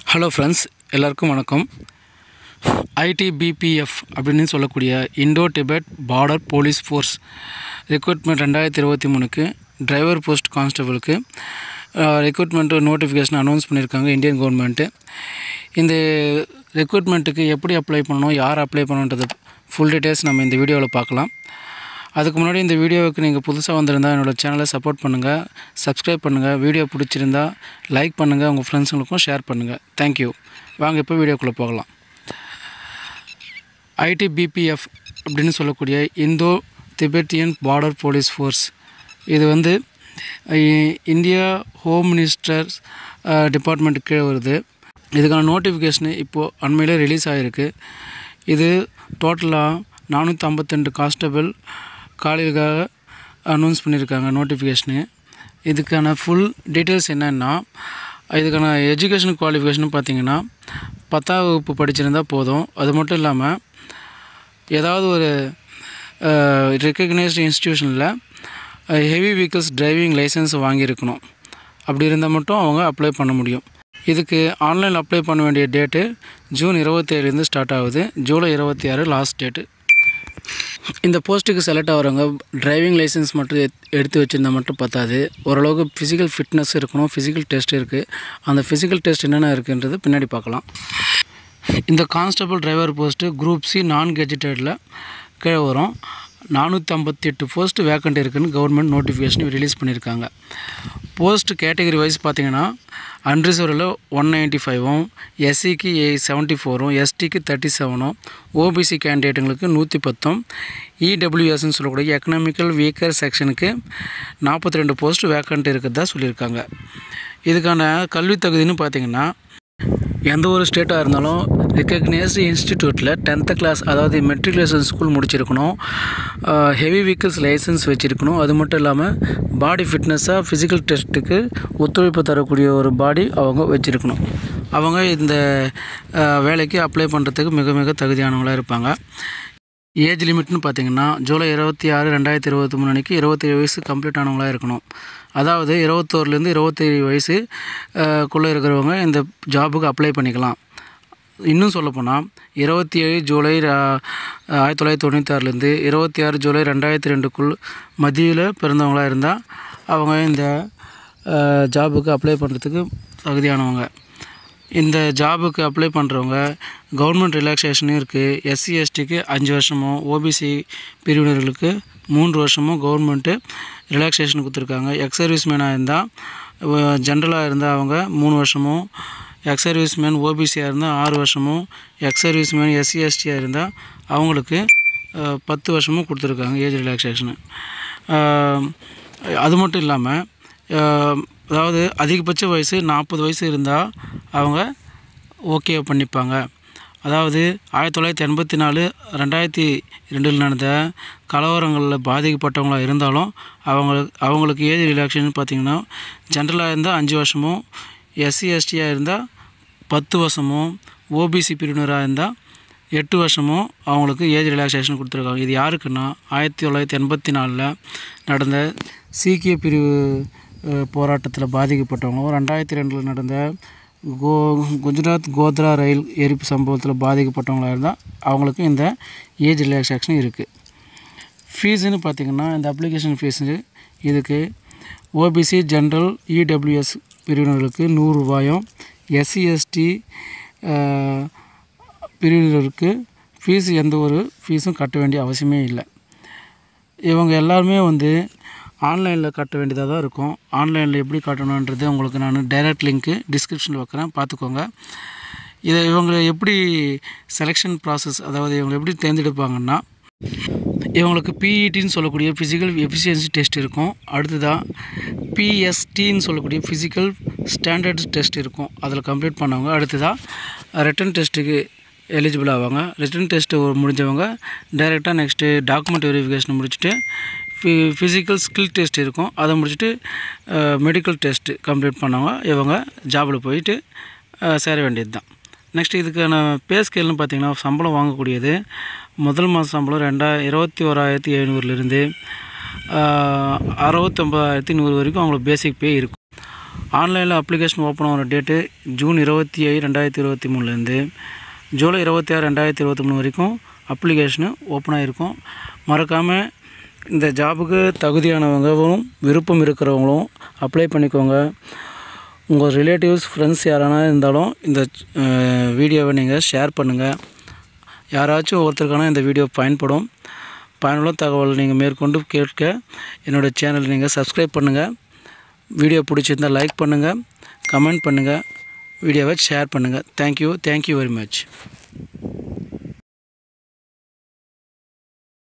hello friends எல்லாருக்கும் வணக்கம் ITBPF அப்படின்னு சொல்லக்கூடிய Indo Tibet border police force recruitment ரெண்டாயிரத்தி இருபத்தி மூணுக்கு டிரைவர் போஸ்ட் கான்ஸ்டபிளுக்கு ரெக்ரூட்மெண்ட் நோட்டிஃபிகேஷன் அனௌன்ஸ் பண்ணியிருக்காங்க இந்தியன் கவர்மெண்ட்டு இந்த ரெக்ரூட்மெண்ட்டுக்கு எப்படி அப்ளை பண்ணணும் யார் அப்ளை பண்ணணுன்றது ஃபுல் டீட்டெயில்ஸ் நம்ம இந்த வீடியோவில் பார்க்கலாம் அதுக்கு முன்னாடி இந்த வீடியோவுக்கு நீங்கள் புதுசாக வந்திருந்தால் என்னோடய சேனலை சப்போர்ட் பண்ணுங்கள் சப்ஸ்கிரைப் பண்ணுங்கள் வீடியோ பிடிச்சிருந்தா லைக் பண்ணுங்கள் உங்கள் ஃப்ரெண்ட்ஸுங்களுக்கும் ஷேர் பண்ணுங்கள் தேங்க்யூ வாங்க இப்போ வீடியோக்குள்ளே போகலாம் ஐடிபிபிஎஃப் அப்படின்னு சொல்லக்கூடிய Indo Tibetan border police force இது வந்து இ- இந்தியா ஹோம் மினிஸ்டர் டிபார்ட்மெண்ட் கீழே வருது இதுக்கான நோட்டிஃபிகேஷனு இப்போது அண்மையிலே ரிலீஸ் ஆகிருக்கு இது டோட்டலாக நானூற்றி ஐம்பத்தெண்டு கான்ஸ்டபிள் காலையிலுக்காக அனௌன்ஸ் பண்ணியிருக்காங்க நோட்டிஃபிகேஷனு இதுக்கான ஃபுல் டீட்டெயில்ஸ் என்னென்னா இதுக்கான எஜுகேஷன் குவாலிஃபிகேஷன் பார்த்தீங்கன்னா பத்தாம் வகுப்பு படிச்சிருந்தா போதும் அது மட்டும் இல்லாமல் ஏதாவது ஒரு ரெக்கக்னைஸ்டு இன்ஸ்டியூஷனில் ஹெவி வெஹிக்கிள்ஸ் டிரைவிங் லைசன்ஸ் வாங்கியிருக்கணும் அப்படி இருந்தால் மட்டும் அவங்க அப்ளை பண்ண முடியும் இதுக்கு ஆன்லைன் அப்ளை பண்ண வேண்டிய டேட்டு ஜூன் இருபத்தேழுலேருந்து ஸ்டார்ட் ஆகுது ஜூலை இருபத்தி ஆறு லாஸ்ட் டேட்டு இந்த போஸ்ட்டுக்கு செலக்ட் ஆகிறவங்க டிரைவிங் லைசன்ஸ் மட்டும் எத்- எடுத்து வச்சுருந்தா மட்டும் பத்தாது ஓரளவுக்கு ஃபிசிக்கல் ஃபிட்னஸ் இருக்கணும் ஃபிசிக்கல் டெஸ்ட் இருக்குது அந்த ஃபிசிக்கல் டெஸ்ட் என்னென்ன இருக்குன்றது பின்னாடி பார்க்கலாம் இந்த constable driver post group C non கெஜெட்டடில் கீழே வரும் நானூற்றி ஐம்பத்தி எட்டு போஸ்ட் வேக்கண்ட் இருக்குன்னு கவர்மெண்ட் நோட்டிஃபிகேஷன் ரிலீஸ் பண்ணியிருக்காங்க போஸ்ட் கேட்டகரி வைஸ் பார்த்தீங்கன்னா அன்ரிசர்வில் ஒன் நைன்ட்டி ஃபைவும் எஸ்சிக்கு ஏ செவன்ட்டி ஃபோரும் எஸ்டிக்கு தேர்ட்டி செவனும் ஓபிசி கேண்டிடேட்டுங்களுக்கு நூற்றி பத்தும் இடபிள்யூஎஸ்ன்னு சொல்லக்கூடிய எக்கனாமிக்கல் வீக்கர் செக்ஷனுக்கு நாற்பத்தி ரெண்டு போஸ்ட் வேக்கண்ட் இருக்கிறதா சொல்லியிருக்காங்க இதுக்கான கல்வி தகுதின்னு பார்த்தீங்கன்னா எந்த ஒரு ஸ்டேட்டாக இருந்தாலும் ரெக்கக்னைஸ்டு இன்ஸ்டிடியூட்டில் டென்த்து கிளாஸ் அதாவது மெட்ரிகுலேஷன் ஸ்கூல் முடிச்சிருக்கணும் ஹெவி வெஹிக்கிள்ஸ் லைசன்ஸ் வச்சுருக்கணும் அது மட்டும் இல்லாமல் பாடி ஃபிட்னஸாக ஃபிசிக்கல் டெஸ்ட்டுக்கு ஒத்துழைப்பு தரக்கூடிய ஒரு பாடி அவங்க வச்சுருக்கணும் அவங்க இந்த அஹ், வேலைக்கு அப்ளை பண்ணுறதுக்கு மிக மிக தகுதியானவங்களாக இருப்பாங்க ஏஜ் லிமிட்னு பார்த்தீங்கன்னா ஜூலை இருபத்தி ஆறு ரெண்டாயிரத்தி இருபத்தி மூணு அன்றைக்கி இருபத்தேழு வயசு கம்ப்ளீட் ஆனவங்களாக இருக்கணும் அதாவது இருபத்தோருலேருந்து இருபத்தேழு வயசு அஹ், குள்ளே இருக்கிறவங்க இந்த ஜாபுக்கு அப்ளை பண்ணிக்கலாம் இன்னும் சொல்லப்போனால் இருபத்தி ஏழு ஜூலை ர- ஆயிரத்தி தொள்ளாயிரத்தி தொண்ணூத்தாறுலேருந்து இருபத்தி ஆறு ஜூலை ரெண்டாயிரத்தி ரெண்டுக்குள் மத்தியில் பிறந்தவங்களாக இருந்தால் அவங்க இந்த அஹ், ஜாபுக்கு அப்ளை பண்ணுறதுக்கு தகுதியானவங்க இந்த ஜாபுக்கு அப்ளை பண்ணுறவங்க கவர்மெண்ட் ரிலாக்ஸேஷனும் இருக்குது எஸ்சி எஸ்டிக்கு அஞ்சு வருஷமும் ஓபிசி பிரிவினர்களுக்கு மூன்று வருஷமும் கவர்மெண்ட்டு ரிலாக்ஸேஷன் கொடுத்துருக்காங்க எக்ஸ் சர்வீஸ்மேனாக இருந்தால் ஜென்ரலாக இருந்தால் அவங்க மூணு வருஷமும் எக்ஸ் சர்வீஸ்மேன் ஓபிசியாக இருந்தால் ஆறு வருஷமும் எக்ஸ் சர்வீஸ்மேன் எஸ்சி எஸ்டியாக இருந்தால் அவங்களுக்கு அஹ், பத்து வருஷமும் கொடுத்துருக்காங்க ஏஜ் ரிலாக்ஸேஷனு அது மட்டும் இல்லாமல் அதாவது அதிகபட்ச வயசு நாற்பது வயசு இருந்தால் அவங்க ஓகே பண்ணிப்பாங்க அதாவது ஆயிரத்தி தொள்ளாயிரத்தி எண்பத்தி நாலு ரெண்டாயிரத்தி ரெண்டில் நடந்த கலவரங்களில் பாதிக்கப்பட்டவங்களாக இருந்தாலும் அவங்களுக்கு அவங்களுக்கு ஏஜ் ரிலாக்ஸேஷன் பார்த்திங்கன்னா ஜென்ரலாக இருந்தால் அஞ்சு வருஷமும் எஸ்சி எஸ்டியாக இருந்தால் பத்து வருஷமும் ஓபிசி பிரிவினராக இருந்தால் எட்டு வருஷமும் அவங்களுக்கு ஏஜ் ரிலாக்ஸேஷன் கொடுத்துருக்காங்க இது யாருக்குன்னா ஆயிரத்தி தொள்ளாயிரத்தி எண்பத்தி நாலில் நடந்த சீக்கிய பிரிவு போராட்டத்தில் பாதிக்கப்பட்டவங்களும் ரெண்டாயிரத்தி ரெண்டில் நடந்த கோ குஜராத் கோத்ரா ரயில் எரிப்பு சம்பவத்தில் பாதிக்கப்பட்டவங்களாக இருந்தால் அவங்களுக்கு இந்த ஏஜ் ரிலாக்ஸேஷன் இருக்குது ஃபீஸுன்னு பார்த்தீங்கன்னா இந்த அப்ளிகேஷன் ஃபீஸு இதுக்கு ஓபிசி ஜென்ரல் இடபிள்யூஎஸ் பிரிவினர்களுக்கு நூறு ரூபாயும் எஸ்சி எஸ்டி பிரிவினருக்கு ஃபீஸ் எந்த ஒரு ஃபீஸும் கட்ட வேண்டிய அவசியமே இல்லை இவங்க எல்லாருமே வந்து ஆன்லைனில் கட்ட வேண்டியதாக தான் இருக்கும் ஆன்லைனில் எப்படி கட்டணுன்றது உங்களுக்கு நான் டைரக்ட் லிங்க்கு டிஸ்கிரிப்ஷனில் வைக்கிறேன் பார்த்துக்கோங்க இதை இவங்களை எப்படி செலெக்ஷன் ப்ராசஸ் அதாவது இவங்க எப்படி தேர்ந்தெடுப்பாங்கன்னா இவங்களுக்கு பிஇடின்னு சொல்லக்கூடிய ஃபிசிக்கல் எஃபிஷியன்சி டெஸ்ட் இருக்கும் அடுத்ததாக பிஎஸ்டின்னு சொல்லக்கூடிய ஃபிசிக்கல் ஸ்டாண்டர்ட் டெஸ்ட் இருக்கும் அதில் கம்ப்ளீட் பண்ணவங்க அடுத்ததாக ரிட்டன் டெஸ்ட்டுக்கு எலிஜிபிள் ஆவாங்க ரிட்டன் டெஸ்ட்டு முடிஞ்சவங்க டைரெக்டாக நெக்ஸ்ட்டு டாக்குமெண்ட் வெரிஃபிகேஷன் முடிச்சுட்டு ஃபி ஃபிசிக்கல் ஸ்கில் டெஸ்ட் இருக்கும் அதை முடிச்சுட்டு மெடிக்கல் டெஸ்ட்டு கம்ப்ளீட் பண்ணவங்க இவங்க ஜாபில் போயிட்டு அஹ், சேர வேண்டியது தான் நெக்ஸ்ட் இதுக்கான பே ஸ்கேல்னு பார்த்தீங்கன்னா சம்பளம் வாங்கக்கூடியது முதல் மாத சம்பளம் ரெண்டா இருபத்தி ஓராயிரத்தி எழுநூறுலேருந்து அறுபத்தொம்பதாயிரத்தி நூறு வரைக்கும் அவங்களுக்கு பேசிக் பே இருக்கும் ஆன்லைனில் அப்ளிகேஷன் ஓப்பன் ஆகிற டேட்டு ஜூன் இருபத்தி ஏழு ரெண்டாயிரத்தி இருபத்தி மூணுலேருந்து ஜூலை இருபத்தி ஆறு ரெண்டாயிரத்தி இருபத்தி மூணு வரைக்கும் அப்ளிகேஷனு ஓப்பன் ஆகிருக்கும் மறக்காமல் இந்த ஜாபுக்கு தகுதியானவங்களும் விருப்பம் இருக்கிறவங்களும் அப்ளை பண்ணிக்கோங்க உங்கள் ரிலேட்டிவ்ஸ் ஃப்ரெண்ட்ஸ் யாரானா இருந்தாலும் இந்த அஹ், வீடியோவை நீங்கள் ஷேர் பண்ணுங்கள் யாராச்சும் ஒருத்தருக்கான இந்த வீடியோ பயன்படும் பயனுள்ள தகவல் நீங்கள் மேற்கொண்டு கேட்க என்னோடய சேனல் நீங்கள் சப்ஸ்கிரைப் பண்ணுங்கள் வீடியோ பிடிச்சிருந்தால் லைக் பண்ணுங்கள் கமெண்ட் பண்ணுங்கள் வீடியோவை ஷேர் பண்ணுங்கள் தேங்க்யூ தேங்க்யூ வெரி மச்